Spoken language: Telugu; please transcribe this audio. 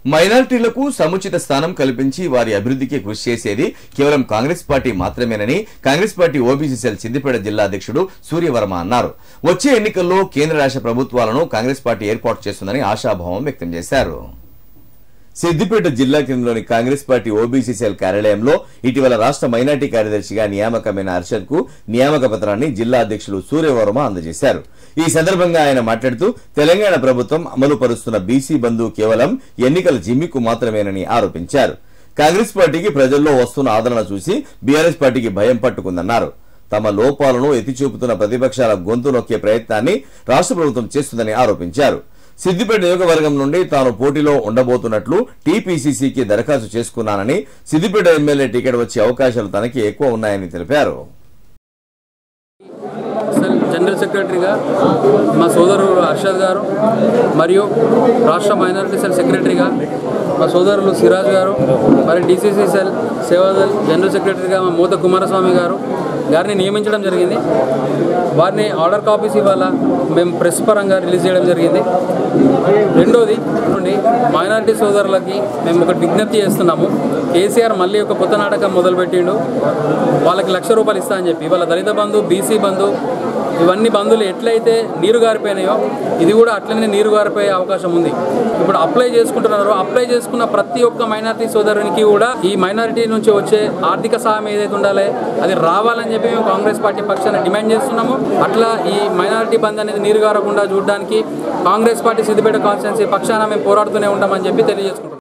మైనారిటీలకు సముచిత స్థానం కల్పించి వారి అభివృద్ధికి కృషి చేసేది కేవలం కాంగ్రెస్ పార్టీ మాత్రమేనని Congress party OBC cell Siddipet జిల్లా అధ్యక్షుడు సూర్యవర్మ అన్నారు వచ్చే ఎన్నికల్లో కేంద్ర రాష్ట్ర ప్రభుత్వాలను కాంగ్రెస్ పార్టీ ఏర్పాటు చేస్తుందని ఆశాభావం వ్యక్తం చేశారు సిద్దిపేట జిల్లా కేంద్రంలోని కాంగ్రెస్ పార్టీ ఓబీసీ సెల్ కార్యాలయంలో ఇటీవల రాష్ట్ర మైనార్టీ కార్యదర్శిగా నియామకమైన అర్షద్ కు నియామక పత్రాన్ని జిల్లా అధ్యక్షులు సూర్యవర్మ అందజేశారు ఈ సందర్భంగా ఆయన మాట్లాడుతూ తెలంగాణ ప్రభుత్వం అమలు పరుస్తున్న బీసీ బంధు కేవలం ఎన్నికల జిమ్మికు మాత్రమేనని ఆరోపించారు కాంగ్రెస్ పార్టీకి ప్రజల్లో వస్తున్న ఆదరణ చూసి బీఆర్ఎస్ పార్టీకి భయం పట్టుకుందన్నారు తమ లోపాలను ఎత్తిచూపుతున్న ప్రతిపక్షాల గొంతు నొక్కే ప్రయత్నాన్ని రాష్ట్ర ప్రభుత్వం చేస్తుందని ఆరోపించారు సిద్దిపేట నియోజకవర్గం నుండి తాను పోటీలో ఉండబోతున్నట్లు టీపీసీసీకి దరఖాస్తు చేసుకున్నానని సిద్దిపేట ఎమ్మెల్యే టికెట్ వచ్చే అవకాశాలు తనకి ఎక్కువ ఉన్నాయని తెలిపారు సెల్ జనరల్ సెక్రటరీగా మా సోదరుడు అర్షద్ గారు మరియు రాష్ట్ర మైనారిటీ సెల్ సెక్రటరీగా మా సోదరులు సిరాజ్ గారు మరి డీసీసీ సెల్ సేవాదల్ జనరల్ సెక్రటరీగా మా మూత కుమారస్వామి గారు గారిని నియమించడం జరిగింది వారిని ఆర్డర్ కాపీస్ ఇవాళ మేము ప్రెస్ పరంగా రిలీజ్ చేయడం జరిగింది రెండోది నుండి మైనారిటీ సోదరులకి మేము ఒక విజ్ఞప్తి చేస్తున్నాము కేసీఆర్ మళ్ళీ ఒక కొత్త నాటకం మొదలుపెట్టిండు వాళ్ళకి లక్ష రూపాయలు ఇస్తా అని చెప్పి వాళ్ళ దళిత బంధు బీసీ బంధు ఇవన్నీ బంధువులు ఎట్లయితే నీరు గారిపోయినాయో ఇది కూడా అట్లనే నీరు గారిపోయే అవకాశం ఉంది ఇప్పుడు అప్లై చేసుకుంటున్నారో అప్లై చేసుకున్న ప్రతి ఒక్క మైనారిటీ సోదరునికి కూడా ఈ మైనారిటీ నుంచి వచ్చే ఆర్థిక సహాయం ఏదైతే ఉండాలి అది రావాలని చెప్పి మేము కాంగ్రెస్ పార్టీ పక్షాన డిమాండ్ చేస్తున్నాము అట్లా ఈ మైనారిటీ బంద్ అనేది నీరు గారకుండా చూడడానికి కాంగ్రెస్ పార్టీ సిద్దిపేట కాన్స్టిట్యున్సీ పక్షాన మేము పోరాడుతూనే ఉంటామని చెప్పి తెలియజేసుకుంటున్నాం